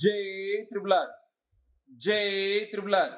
జై త్రిబులార్ జై త్రిబులార్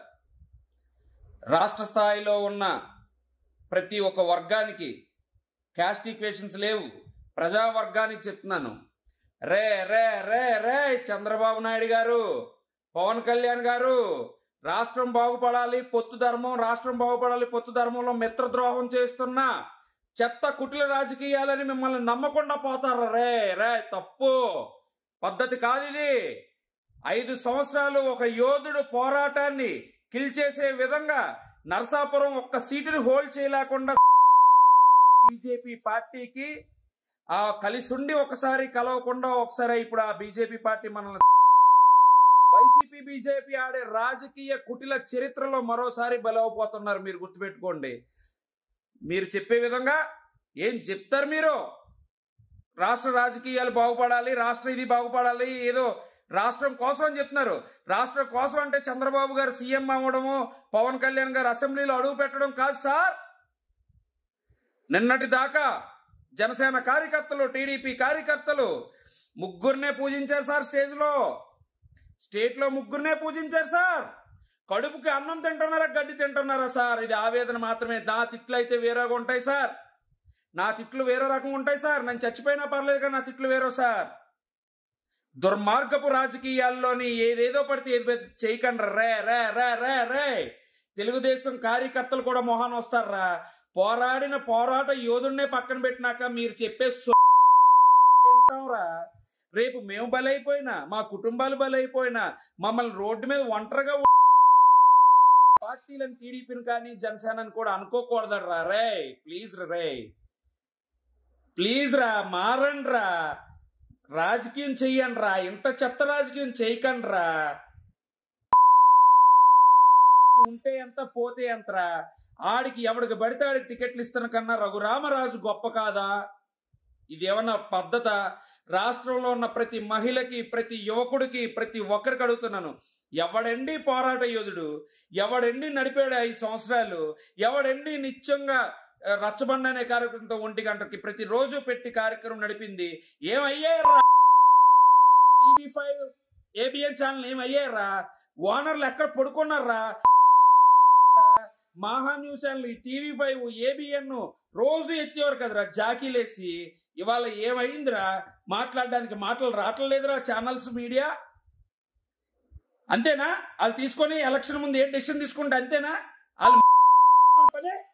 రాష్ట్ర స్థాయిలో ఉన్న ప్రతి ఒక్క వర్గానికి క్యాస్ట్ ఈక్వేషన్స్ లేవు ప్రజా వర్గానికి చెప్తున్నాను రే రే రే రే చంద్రబాబు నాయుడు గారు పవన్ కళ్యాణ్ గారు రాష్ట్రం బాగుపడాలి పొత్తు ధర్మం రాష్ట్రం బాగుపడాలి పొత్తు ధర్మంలో మిత్రద్రోహం చేస్తున్న చెత్త కుటిల రాజకీయాలని మిమ్మల్ని నమ్మకుండా పోతారు రే రే తప్పు పద్ధతి కాదు ఇది ఐదు సంవత్సరాలు ఒక యోధుడు పోరాటాన్ని కిల్ చేసే విధంగా నరసాపురం ఒక్క సీటుని హోల్డ్ చేయలేకుండా బీజేపీ పార్టీకి ఆ కలిసుండి ఒకసారి కలవకుండా ఒకసారి ఇప్పుడు ఆ బీజేపీ పార్టీ మనల్ని వైసీపీ బీజేపీ ఆడే రాజకీయ కుటిల చరిత్రలో మరోసారి బలవపోతున్నారు మీరు గుర్తుపెట్టుకోండి మీరు చెప్పే విధంగా ఏం చెప్తారు మీరు రాష్ట్ర రాజకీయాలు బాగుపడాలి రాష్ట్ర ఇది బాగుపడాలి ఏదో రాష్ట్రం కోసం అని చెప్తున్నారు రాష్ట్రం కోసం అంటే చంద్రబాబు గారు సీఎం అవ్వడము పవన్ కళ్యాణ్ గారు అసెంబ్లీలో అడుగు పెట్టడం కాదు సార్ నిన్నటి దాకా జనసేన కార్యకర్తలు టీడీపీ కార్యకర్తలు ముగ్గురినే పూజించారు సార్ స్టేజ్లో స్టేట్లో ముగ్గురినే పూజించారు సార్ కడుపుకి అన్నం తింటున్నారా గడ్డి తింటున్నారా సార్ ఇది ఆవేదన మాత్రమే నా తిట్లు అయితే వేరేగా ఉంటాయి సార్ నా తిట్లు వేరే రకంగా ఉంటాయి సార్ నేను చచ్చిపోయినా పర్లేదు కానీ నా తిట్లు వేరో సార్ దుర్మార్గపు రాజకీయాల్లోని ఏదేదో పడితే ఏది పెడితే చేయకండి రే రే రే రే రే తెలుగుదేశం కార్యకర్తలు కూడా మొహాన్ వస్తారా పోరాడిన పోరాట యోధుడినే పక్కన పెట్టినాక మీరు చెప్పే సో- ఏంటంరా? రేపు మేము బలైపోయినా మా కుటుంబాలు బలైపోయినా మమ్మల్ని రోడ్డు మీద ఒంటరిగా ఉ- పార్టీలను టీడీపీని కానీ జనసేనని కూడా అనుకోకూడదరా రే ప్లీజ్ రే ప్లీజ్ రా మారండి రా రాజకీయం చెయ్యండి రా ఇంత చెత్త రాజకీయం చేయకండి రా ఉంటే ఎంత పోతే ఎంతరా ఆడికి ఎవడికి పడితే ఆడికి టికెట్లు ఇస్తున్న కన్నా రఘురామరాజు గొప్ప కాదా ఇది ఏమన్నా పద్ధత రాష్ట్రంలో ఉన్న ప్రతి మహిళకి ప్రతి యువకుడికి ప్రతి ఒక్కరికి అడుగుతున్నాను ఎవడండి పోరాట యోధుడు ఎవడండి నడిపాడు ఐదు సంవత్సరాలు ఎవడండి నిత్యంగా ఆ, రచ్చబండ అనే కార్యక్రమంతో ఒంటి గంటకి ప్రతిరోజు పెట్టి కార్యక్రమం నడిపింది ఏమయ్యారా టీవీ ఫైవ్ ఏబిఎన్ ఛానల్ ఏమయ్యారా ఓనర్లు ఎక్కడ పడుకున్నారా Maha news channel TV five ABN రోజు ఎత్తేవారు కదరా జాకీలేసి ఇవాళ ఏమైందిరా మాట్లాడడానికి మాటలు రావట్లేదురా ఛానల్స్ మీడియా అంతేనా వాళ్ళు తీసుకొని ఎలక్షన్ ముందు ఏం డెసిషన్ తీసుకుంటే అంతేనా వాళ్ళు పనే